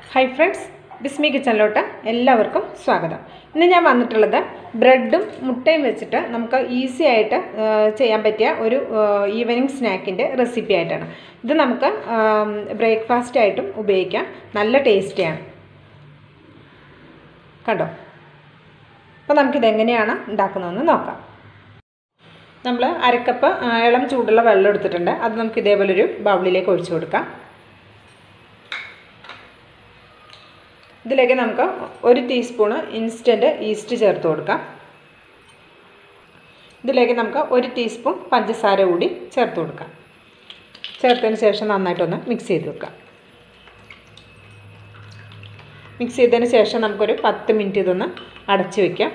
hi friends ബിസ്മി കിച്ചണിലോട്ട് എല്ലാവർക്കും സ്വാഗതം ഇന്ന് ഞാൻ വന്നിട്ടുള്ളത് ബ്രെഡും മുട്ടയും വെച്ചിട്ട് നമുക്ക് ഈസി ആയിട്ട് ആ, ചെയ്യാൻ പറ്റിയ ഒരു ഈവനിങ് സ്നാക്കിൻ്റെ റെസിപ്പി ആയിട്ടാണ് ഇത് നമുക്ക് ബ്രേക്ക്ഫാസ്റ്റ് ആയിട്ടും ഉപയോഗിക്കാം നല്ല ടേസ്റ്റിയാണ് കണ്ടോ അപ്പോൾ നമുക്കിതെങ്ങനെയാണ് ഉണ്ടാക്കുന്നതെന്ന് നോക്കാം നമ്മൾ അരക്കപ്പ് ആ, ഇളം ചൂടുള്ള വെള്ളം എടുത്തിട്ടുണ്ട് അത് നമുക്ക് ഇതേപോലെ ഒരു ബൗളിലേക്ക് ഒഴിച്ചു കൊടുക്കാം ഇതിലേക്ക് നമുക്ക് ഒരു ടീസ്പൂണ് ഇൻസ്റ്റൻറ്റ് ഈസ്റ്റ് ചേർത്ത് കൊടുക്കാം ഇതിലേക്ക് നമുക്ക് ഒരു ടീസ്പൂൺ പഞ്ചസാര കൂടി ചേർത്ത് കൊടുക്കാം ചേർത്തതിന് ശേഷം നന്നായിട്ടൊന്ന് മിക്സ് ചെയ്ത് വെക്കാം മിക്സ് ചെയ്തതിന് ശേഷം നമുക്കൊരു പത്ത് മിനിറ്റ് ഇതൊന്ന് അടച്ച് വയ്ക്കാം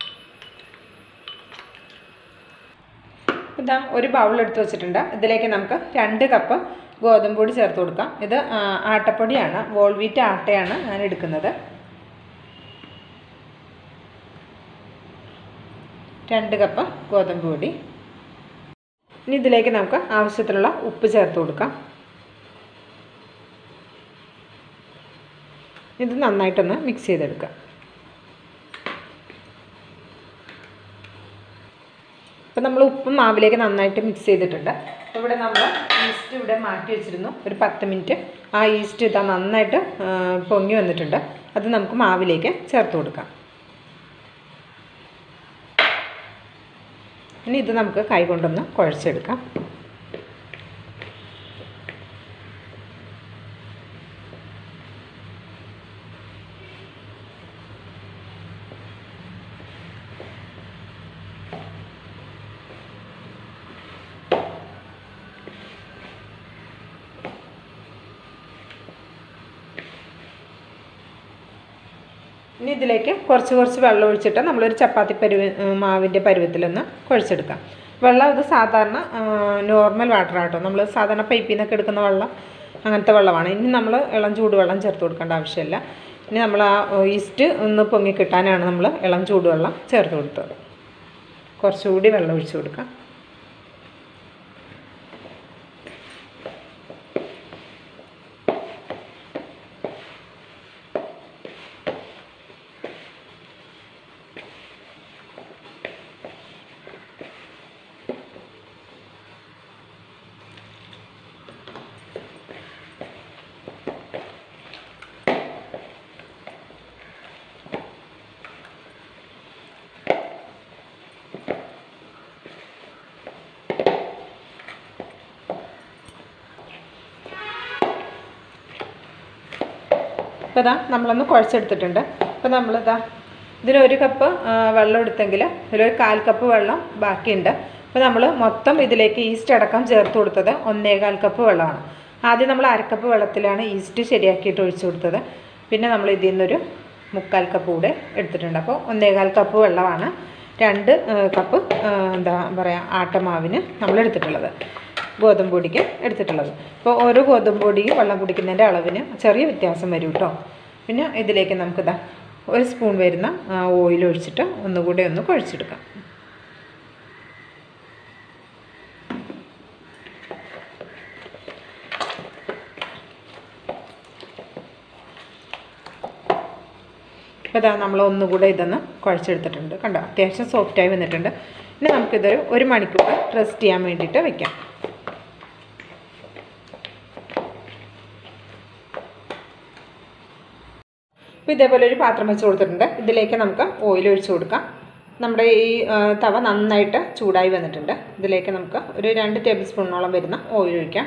ഇതാ ഒരു ബൗൾ എടുത്ത് വെച്ചിട്ടുണ്ട് ഇതിലേക്ക് നമുക്ക് രണ്ട് കപ്പ് ഗോതമ്പ് പൊടി ചേർത്ത് കൊടുക്കാം ഇത് ആ, ആട്ടപ്പൊടിയാണ് വോൾവീറ്റ് ആട്ടയാണ് ഞാൻ എടുക്കുന്നത് രണ്ട് കപ്പ് ഗോതമ്പ് പൊടി ഇനി ഇതിലേക്ക് നമുക്ക് ആവശ്യത്തിനുള്ള ഉപ്പ് ചേർത്ത് കൊടുക്കാം ഇത് നന്നായിട്ടൊന്ന് മിക്സ് ചെയ്തെടുക്കാം അപ്പോൾ നമ്മൾ ഉപ്പും മാവിലേക്ക് നന്നായിട്ട് മിക്സ് ചെയ്തിട്ടുണ്ട് അപ്പോൾ ഇവിടെ നമ്മൾ ഈസ്റ്റ് ഇവിടെ മാറ്റി വെച്ചിരുന്നു ഒരു പത്ത് മിനിറ്റ് ആ ഈസ്റ്റ് ഇതാ നന്നായിട്ട് ആ, പൊങ്ങി വന്നിട്ടുണ്ട് അത് നമുക്ക് മാവിലേക്ക് ചേർത്ത് കൊടുക്കാം ഇനി ഇത് നമുക്ക് കൈ കൊണ്ടൊന്ന് കുഴച്ചെടുക്കാം ഇനി ഇതിലേക്ക് കുറച്ച് കുറച്ച് വെള്ളം ഒഴിച്ചിട്ട് നമ്മളൊരു ചപ്പാത്തി പരുവ മാവിൻ്റെ പരുവത്തിലൊന്ന് കുഴച്ചെടുക്കാം വെള്ളം ഇത് സാധാരണ നോർമൽ വാട്ടർ ആട്ടോ നമ്മൾ സാധാരണ പൈപ്പിൽ നിന്നൊക്കെ എടുക്കുന്ന വെള്ളം അങ്ങനത്തെ വെള്ളമാണ് ഇനി നമ്മൾ ഇളം ചൂടുവെള്ളം ചേർത്ത് കൊടുക്കേണ്ട ആവശ്യമില്ല ഇനി നമ്മൾ ആ ഈസ്റ്റ് ഒന്ന് പൊങ്ങി കിട്ടാനാണ് നമ്മൾ ഇളം ചൂടുവെള്ളം ചേർത്ത് കൊടുത്തത് കുറച്ചുകൂടി വെള്ളം ഒഴിച്ച് കൊടുക്കാം ഇപ്പോൾ ഇതാ നമ്മളൊന്ന് കുഴച്ചെടുത്തിട്ടുണ്ട് അപ്പോൾ നമ്മളിതാ ഇതിനൊരു കപ്പ് ആ, വെള്ളം എടുത്തെങ്കിൽ ഇതിലൊരു കാൽ കപ്പ് വെള്ളം ബാക്കിയുണ്ട് അപ്പോൾ നമ്മൾ മൊത്തം ഇതിലേക്ക് ഈസ്റ്റ് അടക്കം ചേർത്ത് കൊടുത്തത് ഒന്നേകാൽ കപ്പ് വെള്ളമാണ് ആദ്യം നമ്മൾ അരക്കപ്പ് വെള്ളത്തിലാണ് ഈസ്റ്റ് ശരിയാക്കിയിട്ട് ഒഴിച്ചു കൊടുത്തത് പിന്നെ നമ്മൾ ഇതിൽ നിന്നൊരു മുക്കാൽ കപ്പ് കൂടെ എടുത്തിട്ടുണ്ട് അപ്പോൾ ഒന്നേകാൽ കപ്പ് വെള്ളമാണ് രണ്ട് ആ, കപ്പ് ആ, എന്താ പറയുക ആട്ടമാവിന് നമ്മൾ എടുത്തിട്ടുള്ളത് ഗോതമ്പ് പൊടിക്ക് എടുത്തിട്ടുള്ളത് അപ്പോൾ ഓരോ ഗോതമ്പ് പൊടിയും വെള്ളം കുടിക്കുന്നതിൻ്റെ അളവിന് ചെറിയ വ്യത്യാസം വരും കേട്ടോ പിന്നെ ഇതിലേക്ക് നമുക്കിതാ ഒരു സ്പൂൺ വരുന്ന ഓയിൽ ഒഴിച്ചിട്ട് ഒന്നുകൂടെ ഒന്ന് കുഴച്ചെടുക്കാം അപ്പോൾ ഇതാ നമ്മൾ ഒന്നുകൂടെ ഇതൊന്ന് കുഴച്ചെടുത്തിട്ടുണ്ട് കണ്ടോ അത്യാവശ്യം സോഫ്റ്റായി വന്നിട്ടുണ്ട് ഇനി നമുക്കിതൊരു ഒരു മണിക്കൂർ റെസ്റ്റ് ചെയ്യാൻ വേണ്ടിയിട്ട് വെക്കാം അപ്പോൾ ഇതേപോലെ ഒരു പാത്രം വെച്ച് കൊടുത്തിട്ടുണ്ട് ഇതിലേക്ക് നമുക്ക് ഓയിൽ ഒഴിച്ച് കൊടുക്കാം നമ്മുടെ ഈ ആ, തവ നന്നായിട്ട് ചൂടായി വന്നിട്ടുണ്ട് ഇതിലേക്ക് നമുക്ക് ഒരു രണ്ട് ടേബിൾ സ്പൂണോളം വരുന്ന ഓയിൽ ഒഴിക്കാം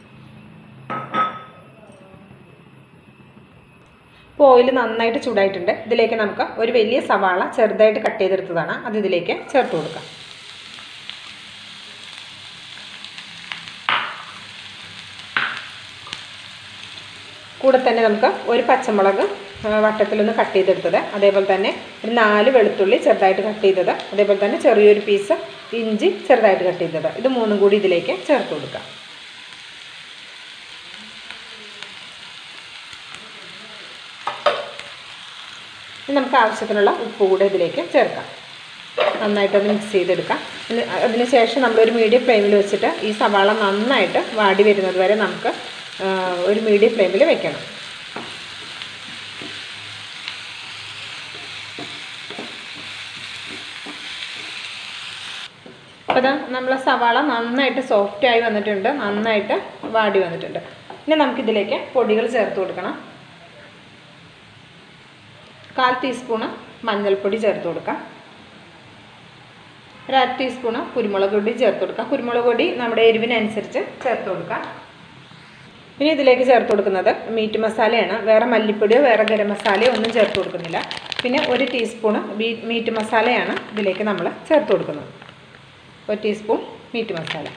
ഇപ്പോൾ ഓയിൽ നന്നായിട്ട് ചൂടായിട്ടുണ്ട് ഇതിലേക്ക് നമുക്ക് ഒരു വലിയ സവാള ചെറുതായിട്ട് കട്ട് ചെയ്തെടുത്തതാണ് അത് ഇതിലേക്ക് ചേർത്ത് കൊടുക്കാം കൂടെ തന്നെ നമുക്ക് ഒരു പച്ചമുളക് ആ, വട്ടത്തിലൊന്ന് കട്ട് ചെയ്തെടുത്തത് അതേപോലെ തന്നെ ഒരു നാല് വെളുത്തുള്ളി ചെറുതായിട്ട് കട്ട് ചെയ്തത് അതേപോലെ തന്നെ ചെറിയൊരു പീസ് ഇഞ്ചി ചെറുതായിട്ട് കട്ട് ചെയ്തത് ഇത് മൂന്നും കൂടി ഇതിലേക്ക് ചേർത്ത് കൊടുക്കാം ഇനി നമുക്ക് ആവശ്യത്തിനുള്ള ഉപ്പ് കൂടെ ഇതിലേക്ക് ചേർക്കാം നന്നായിട്ടൊന്ന് മിക്സ് ചെയ്തെടുക്കാം ഇനി അതിന് ശേഷം നമ്മളൊരു മീഡിയം ഫ്ലെയിമിൽ വെച്ചിട്ട് ഈ സവാള നന്നായിട്ട് വാടി വരുന്നത് വരെ നമുക്ക് ആ, ഒരു മീഡിയം ഫ്ലെയിമിൽ വെക്കണം അപ്പോൾ ഇതാ നമ്മളെ സവാള നന്നായിട്ട് സോഫ്റ്റ് ആയി വന്നിട്ടുണ്ട് നന്നായിട്ട് വാടി വന്നിട്ടുണ്ട് ഇനി നമുക്കിതിലേക്ക് പൊടികൾ ചേർത്ത് കൊടുക്കണം കാൽ ടീസ്പൂണ് മഞ്ഞൾപ്പൊടി ചേർത്ത് കൊടുക്കാം ഒരു അര ടീസ്പൂണ് കുരുമുളക് പൊടി ചേർത്ത് കൊടുക്കാം കുരുമുളക് പൊടി നമ്മുടെ എരിവിനനുസരിച്ച് ചേർത്ത് കൊടുക്കാം ഇനി ഇതിലേക്ക് ചേർത്ത് കൊടുക്കുന്നത് മീറ്റ് മസാലയാണ് വേറെ മല്ലിപ്പൊടിയോ വേറെ ഗരം മസാലയോ ഒന്നും ചേർത്ത് കൊടുക്കുന്നില്ല പിന്നെ ഒരു ടീസ്പൂണ് മീറ്റ് മസാലയാണ് ഇതിലേക്ക് നമ്മൾ ചേർത്ത് കൊടുക്കുന്നത് ഒരു ടീസ്പൂൺ മീറ്റ് മസാല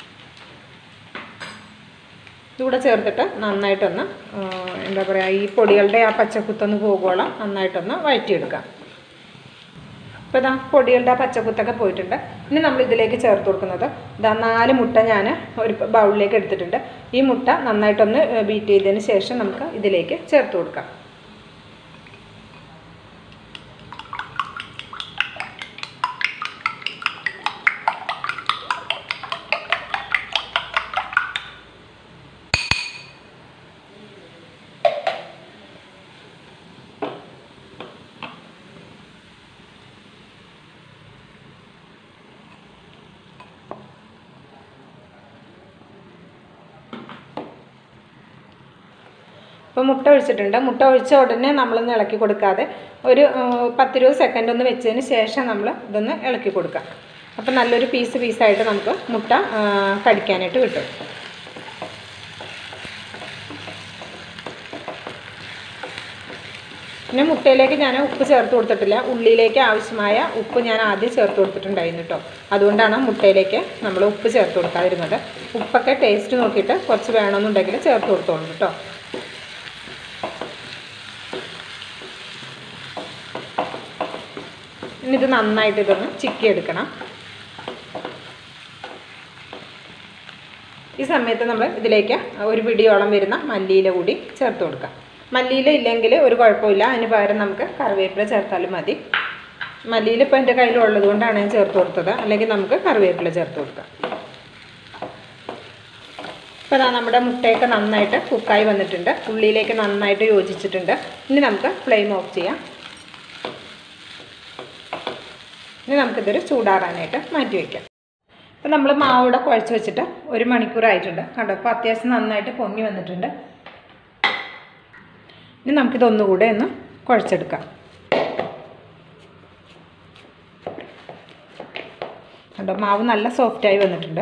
ഇതുകൂടെ ചേർത്തിട്ട് നന്നായിട്ടൊന്ന് ആ, എന്താ പറയുക ഈ പൊടികളുടെ ആ പച്ചക്കുത്തൊന്ന് പോകുവോളം നന്നായിട്ടൊന്ന് വഴറ്റിയെടുക്കാം ഇപ്പോൾ ഇതാ പൊടികളുടെ ആ പച്ചക്കുത്തൊക്കെ പോയിട്ടുണ്ട് ഇനി നമ്മൾ ഇതിലേക്ക് ചേർത്ത് കൊടുക്കുന്നത് ഇതാ നാല് മുട്ട ഞാൻ ഒരു ബൗളിലേക്ക് എടുത്തിട്ടുണ്ട് ഈ മുട്ട നന്നായിട്ടൊന്ന് ബീറ്റ് ചെയ്തതിന് ശേഷം നമുക്ക് ഇതിലേക്ക് ചേർത്ത് കൊടുക്കാം ഇപ്പോൾ മുട്ട ഒഴിച്ചിട്ടുണ്ട് മുട്ട ഒഴിച്ച ഉടനെ നമ്മളൊന്ന് ഇളക്കി കൊടുക്കാതെ ഒരു ആ, പത്തിരുപത് സെക്കൻഡ് ഒന്ന് വെച്ചതിന് ശേഷം നമ്മൾ ഇതൊന്ന് ഇളക്കി കൊടുക്കാം അപ്പോൾ നല്ലൊരു പീസ് പീസായിട്ട് നമുക്ക് മുട്ട ആ, കടിക്കാനായിട്ട് കിട്ടും പിന്നെ മുട്ടയിലേക്ക് ഞാൻ ഉപ്പ് ചേർത്ത് കൊടുത്തിട്ടില്ല ഉള്ളിയിലേക്ക് ആവശ്യമായ ഉപ്പ് ഞാൻ ആദ്യം ചേർത്ത് കൊടുത്തിട്ടുണ്ടായിരുന്നു കേട്ടോ അതുകൊണ്ടാണ് മുട്ടയിലേക്ക് നമ്മൾ ഉപ്പ് ചേർത്ത് കൊടുക്കാതിരുന്നത് ഉപ്പൊക്കെ ടേസ്റ്റ് നോക്കിയിട്ട് കുറച്ച് വേണമെന്നുണ്ടെങ്കിൽ ചേർത്ത് കൊടുത്തോളൂ കേട്ടോ ഇനി ഇത് നന്നായിട്ട് ഇതൊന്ന് ചിക്കി എടുക്കണം ഈ സമയത്ത് നമ്മൾ ഇതിലേക്ക് ഒരു പിടിയോളം വരുന്ന മല്ലിയില കൂടി ചേർത്ത് കൊടുക്കാം മല്ലിയില ഇല്ലെങ്കിൽ ഒരു കുഴപ്പമില്ല അതിന് പകരം നമുക്ക് കറിവേപ്പില ചേർത്താലും മതി മല്ലിയില ഇപ്പോൾ എൻ്റെ കയ്യിലുള്ളത് കൊണ്ടാണ് ഞാൻ ചേർത്ത് കൊടുത്തത് അല്ലെങ്കിൽ നമുക്ക് കറിവേപ്പില ചേർത്ത് കൊടുക്കാം ഇപ്പോൾ ഇതാ നമ്മുടെ മുട്ടയൊക്കെ നന്നായിട്ട് കുക്കായി വന്നിട്ടുണ്ട് ഉള്ളിയിലേക്ക് നന്നായിട്ട് യോജിച്ചിട്ടുണ്ട് ഇനി നമുക്ക് ഫ്ലെയിം ഓഫ് ചെയ്യാം ഇനി നമുക്കിതൊരു ചൂടാറാനായിട്ട് മാറ്റി വയ്ക്കാം ഇപ്പം നമ്മൾ മാവിടെ കുഴച്ച് വെച്ചിട്ട് ഒരു മണിക്കൂറായിട്ടുണ്ട് കണ്ടോ അപ്പോൾ അത്യാവശ്യം നന്നായിട്ട് പൊങ്ങി വന്നിട്ടുണ്ട് ഇനി നമുക്കിതൊന്നുകൂടെ ഒന്ന് കുഴച്ചെടുക്കാം കണ്ടോ മാവ് നല്ല സോഫ്റ്റായി വന്നിട്ടുണ്ട്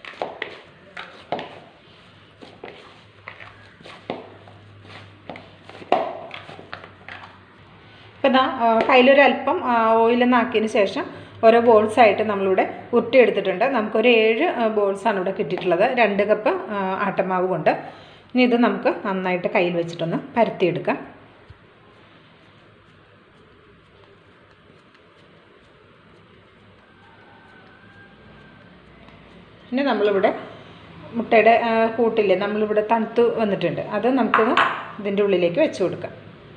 ഇപ്പം ഇതാ കയ്യിലൊരല്പം ഓയിലൊന്ന് ആക്കിയതിന് ശേഷം ഓരോ ബോൾസ് ആയിട്ട് നമ്മളിവിടെ ഉരുട്ടിയെടുത്തിട്ടുണ്ട് നമുക്കൊരു ഏഴ് ബോൾസാണ് ഇവിടെ കിട്ടിയിട്ടുള്ളത് രണ്ട് കപ്പ് ആ, ആട്ടമാവ് കൊണ്ട് ഇനി ഇത് നമുക്ക് നന്നായിട്ട് കയ്യിൽ വെച്ചിട്ടൊന്ന് പരത്തിയെടുക്കാം പിന്നെ നമ്മളിവിടെ മുട്ടയുടെ ആ, കൂട്ടില്ലേ നമ്മളിവിടെ തണുത്ത് വന്നിട്ടുണ്ട് അത് നമുക്കൊന്ന് ഇതിൻ്റെ ഉള്ളിലേക്ക് വെച്ച് കൊടുക്കാം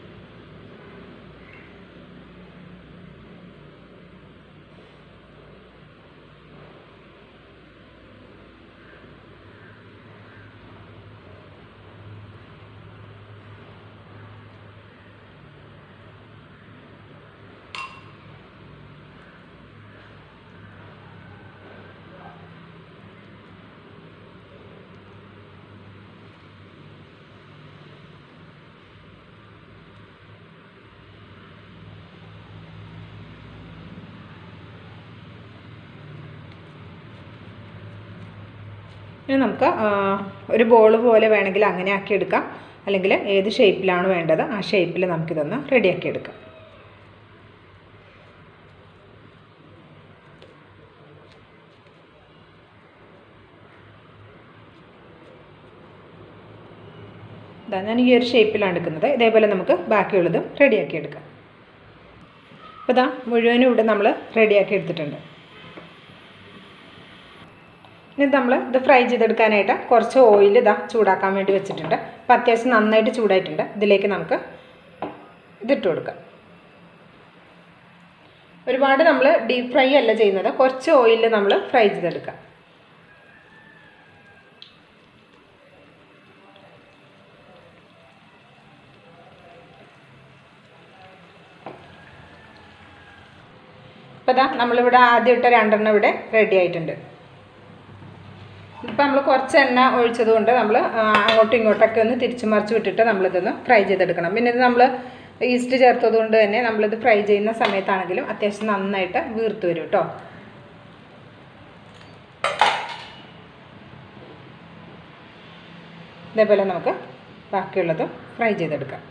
ഇനി നമുക്ക് ആ, ഒരു ബോൾ പോലെ വേണമെങ്കിൽ അങ്ങനെ ആക്കി എടുക്കാം അല്ലെങ്കിൽ ഏത് ഷേപ്പിലാണ് വേണ്ടത് ആ ഷേപ്പിൽ നമുക്കിതൊന്ന് റെഡിയാക്കി എടുക്കാം ഇതാ ഞാൻ ഈ ഒരു ഷേപ്പിലാണ് എടുക്കുന്നത് ഇതേപോലെ നമുക്ക് ബാക്കിയുള്ളതും റെഡിയാക്കി എടുക്കാം അപ്പോൾ ഇതാ മുഴുവനും ഇവിടെ നമ്മൾ റെഡിയാക്കി എടുത്തിട്ടുണ്ട് ഇനി നമ്മൾ ഇത് ഫ്രൈ ചെയ്തെടുക്കാനായിട്ട് കുറച്ച് ഓയിൽ ഇതാ ചൂടാക്കാൻ വേണ്ടി വെച്ചിട്ടുണ്ട് അപ്പോൾ അത്യാവശ്യം നന്നായിട്ട് ചൂടായിട്ടുണ്ട് ഇതിലേക്ക് നമുക്ക് ഇതിട്ട് കൊടുക്കാം ഒരുപാട് നമ്മൾ ഡീപ്പ് ഫ്രൈ അല്ല ചെയ്യുന്നത് കുറച്ച് ഓയിലിൽ നമ്മൾ ഫ്രൈ ചെയ്തെടുക്കാം അപ്പോൾ ഇതാ നമ്മളിവിടെ ആദ്യം ഇട്ട രണ്ടെണ്ണം ഇവിടെ റെഡി ആയിട്ടുണ്ട് ഇപ്പം നമ്മൾ കുറച്ച് എണ്ണ ഒഴിച്ചത് കൊണ്ട് നമ്മൾ അങ്ങോട്ടും ഇങ്ങോട്ടൊക്കെ ഒന്ന് തിരിച്ചു മറിച്ച് വിട്ടിട്ട് നമ്മളിതൊന്ന് ഫ്രൈ ചെയ്തെടുക്കണം പിന്നെ ഇത് നമ്മൾ ഈസ്റ്റ് ചേർത്തത് കൊണ്ട് തന്നെ നമ്മളിത് ഫ്രൈ ചെയ്യുന്ന സമയത്താണെങ്കിലും അത്യാവശ്യം നന്നായിട്ട് വീർത്ത് വരും കേട്ടോ ഇതേപോലെ നമുക്ക് ബാക്കിയുള്ളത് ഫ്രൈ ചെയ്തെടുക്കാം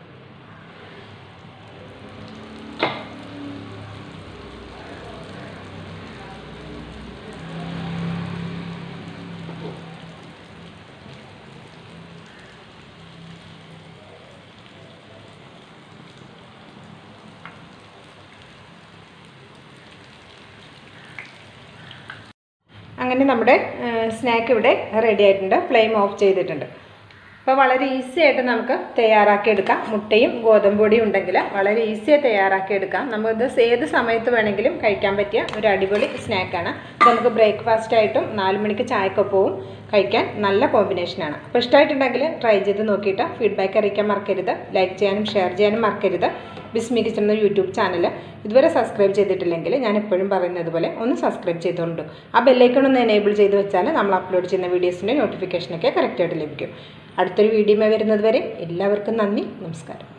അങ്ങനെ നമ്മുടെ സ്നാക്ക് ഇവിടെ റെഡി ആയിട്ടുണ്ട് ഫ്ലെയിം ഓഫ് ചെയ്തിട്ടുണ്ട് അപ്പോൾ വളരെ ഈസി ആയിട്ട് നമുക്ക് തയ്യാറാക്കി എടുക്കാം മുട്ടയും ഗോതമ്പ് പൊടിയും ഉണ്ടെങ്കിൽ വളരെ ഈസിയായി തയ്യാറാക്കി എടുക്കാം നമുക്കിത് ഏത് സമയത്ത് വേണമെങ്കിലും കഴിക്കാൻ പറ്റിയ ഒരു അടിപൊളി സ്നാക്കാണ് ഇത് നമുക്ക് ബ്രേക്ക്ഫാസ്റ്റ് ആയിട്ടും നാല് മണിക്ക് ചായക്കൊപ്പവും കഴിക്കാൻ നല്ല കോമ്പിനേഷനാണ് അപ്പോൾ ഇഷ്ടമായിട്ടുണ്ടെങ്കിൽ ട്രൈ ചെയ്ത് നോക്കിയിട്ട് ഫീഡ്ബാക്ക് അറിയിക്കാൻ മറക്കരുത് ലൈക്ക് ചെയ്യാനും ഷെയർ ചെയ്യാനും മറക്കരുത് ബിസ്മി കിച്ചൺ എന്ന യൂട്യൂബ് ചാനൽ ഇതുവരെ സബ്സ്ക്രൈബ് ചെയ്തിട്ടില്ലെങ്കിൽ ഞാൻ എപ്പോഴും പറയുന്നത് പോലെ ഒന്ന് സബ്സ്ക്രൈബ് ചെയ്തുകൊണ്ട് ആ ബെല്ലൈക്കൺ ഒന്ന് എനേബിൾ ചെയ്ത് വെച്ചാൽ നമ്മൾ അപ്ലോഡ് ചെയ്യുന്ന വീഡിയോസിൻ്റെ നോട്ടിഫിക്കേഷനൊക്കെ കറക്റ്റായിട്ട് ലഭിക്കും അടുത്തൊരു വീഡിയോ വരുന്നത് വരെ എല്ലാവർക്കും നന്ദി നമസ്കാരം